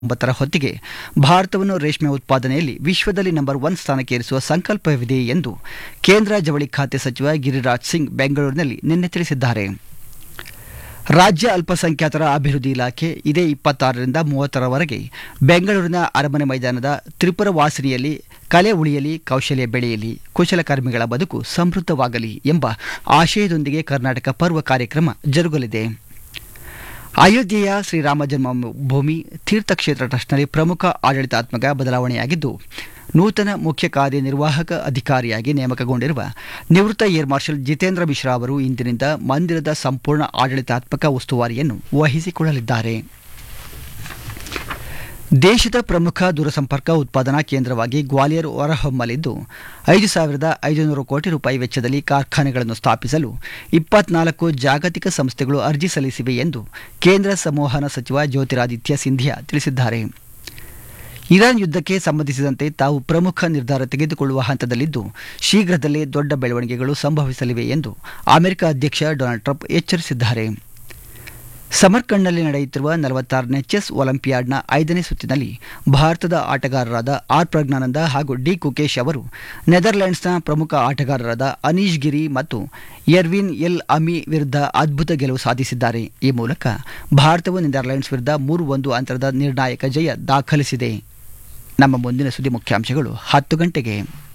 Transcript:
ಒಂಬತ್ತರ ಹೊತ್ತಿಗೆ ಭಾರತವನ್ನು ರೇಷ್ಮೆ ಉತ್ಪಾದನೆಯಲ್ಲಿ ವಿಶ್ವದಲ್ಲಿ ನಂಬರ್ ಒನ್ ಸ್ಥಾನಕ್ಕೆ ಏರಿಸುವ ಸಂಕಲ್ಪವಿದೆ ಎಂದು ಕೇಂದ್ರ ಜವಳಿ ಖಾತೆ ಸಚಿವ ಗಿರಿರಾಜ್ ಸಿಂಗ್ ಬೆಂಗಳೂರಿನಲ್ಲಿ ನಿನ್ನೆ ತಿಳಿಸಿದ್ದಾರೆ ರಾಜ್ಯ ಅಲ್ಪಸಂಖ್ಯಾತರ ಅಭಿವೃದ್ಧಿ ಇಲಾಖೆ ಇದೇ ಇಪ್ಪತ್ತಾರರಿಂದ ಮೂವತ್ತರವರೆಗೆ ಬೆಂಗಳೂರಿನ ಅರಮನೆ ಮೈದಾನದ ತ್ರಿಪುರ ವಾಸಿನಿಯಲ್ಲಿ ಕಲೆ ಉಳಿಯಲಿ ಕೌಶಲ್ಯ ಬೆಳೆಯಲಿ ಕುಶಲಕರ್ಮಿಗಳ ಬದುಕು ಸಮೃದ್ಧವಾಗಲಿ ಎಂಬ ಆಶಯದೊಂದಿಗೆ ಕರ್ನಾಟಕ ಪರ್ವ ಕಾರ್ಯಕ್ರಮ ಜರುಗಲಿದೆ ಅಯೋಧ್ಯೆಯ ಶ್ರೀರಾಮ ಜನ್ಮಭೂಮಿ ತೀರ್ಥಕ್ಷೇತ್ರ ಟ್ರಸ್ಟ್ನಲ್ಲಿ ಪ್ರಮುಖ ಆಡಳಿತಾತ್ಮಕ ಬದಲಾವಣೆಯಾಗಿದ್ದು ನೂತನ ಮುಖ್ಯ ಕಾರ್ಯನಿರ್ವಾಹಕ ಅಧಿಕಾರಿಯಾಗಿ ನೇಮಕಗೊಂಡಿರುವ ನಿವೃತ್ತ ಏರ್ ಮಾರ್ಷಲ್ ಜಿತೇಂದ್ರ ಮಿಶ್ರಾ ಅವರು ಇಂದಿನಿಂದ ಮಂದಿರದ ಸಂಪೂರ್ಣ ಆಡಳಿತಾತ್ಮಕ ಉಸ್ತುವಾರಿಯನ್ನು ವಹಿಸಿಕೊಳ್ಳಲಿದ್ದಾರೆ ದೇಶದ ಪ್ರಮುಖ ದೂರಸಂಪರ್ಕ ಉತ್ಪಾದನಾ ಕೇಂದ್ರವಾಗಿ ಗ್ವಾಲಿಯರ್ ಹೊರಹೊಮ್ಮಲಿದ್ದು ಐದು ಸಾವಿರದ ಐದುನೂರು ಕೋಟಿ ರೂಪಾಯಿ ವೆಚ್ಚದಲ್ಲಿ ಕಾರ್ಖಾನೆಗಳನ್ನು ಸ್ಥಾಪಿಸಲು ಇಪ್ಪತ್ನಾಲ್ಕು ಜಾಗತಿಕ ಸಂಸ್ಥೆಗಳು ಅರ್ಜಿ ಸಲ್ಲಿಸಿವೆ ಎಂದು ಕೇಂದ್ರ ಸಂವಹನ ಸಚಿವ ಜ್ಯೋತಿರಾದಿತ್ಯ ಸಿಂಧಿಯಾ ತಿಳಿಸಿದ್ದಾರೆ ಇರಾನ್ ಯುದ್ಧಕ್ಕೆ ಸಂಬಂಧಿಸಿದಂತೆ ತಾವು ಪ್ರಮುಖ ನಿರ್ಧಾರ ತೆಗೆದುಕೊಳ್ಳುವ ಹಂತದಲ್ಲಿದ್ದು ಶೀಘ್ರದಲ್ಲೇ ದೊಡ್ಡ ಬೆಳವಣಿಗೆಗಳು ಸಂಭವಿಸಲಿವೆ ಎಂದು ಅಮೆರಿಕ ಅಧ್ಯಕ್ಷ ಡೊನಾಲ್ಡ್ ಟ್ರಂಪ್ ಎಚ್ಚರಿಸಿದ್ದಾರೆ ಸಮರ್ಕಂಡ್ನಲ್ಲಿ ನಡೆಯುತ್ತಿರುವ ನಲವತ್ತಾರನೇ ಚೆಸ್ ಒಲಿಂಪಿಯಾಡ್ನ ಐದನೇ ಸುತ್ತಿನಲ್ಲಿ ಭಾರತದ ಆಟಗಾರರಾದ ಆರ್ ಪ್ರಜ್ಞಾನಂದ ಹಾಗೂ ಡಿ ಕುಕೇಶ್ ಅವರು ನೆದರ್ಲೆಂಡ್ಸ್ನ ಪ್ರಮುಖ ಆಟಗಾರರಾದ ಅನೀಶ್ ಗಿರಿ ಮತ್ತು ಎರ್ವಿನ್ ಎಲ್ ಅಮಿ ವಿರುದ್ಧ ಅದ್ಭುತ ಗೆಲುವು ಸಾಧಿಸಿದ್ದಾರೆ ಈ ಮೂಲಕ ಭಾರತವು ನೆದರ್ಲೆಂಡ್ಸ್ ವಿರುದ್ಧ ಮೂರು ಒಂದು ಅಂತರದ ನಿರ್ಣಾಯಕ ಜಯ ದಾಖಲಿಸಿದೆ ನಮ್ಮ ಮುಂದಿನ ಸುದ್ದಿ ಮುಖ್ಯಾಂಶಗಳು ಹತ್ತು ಗಂಟೆಗೆ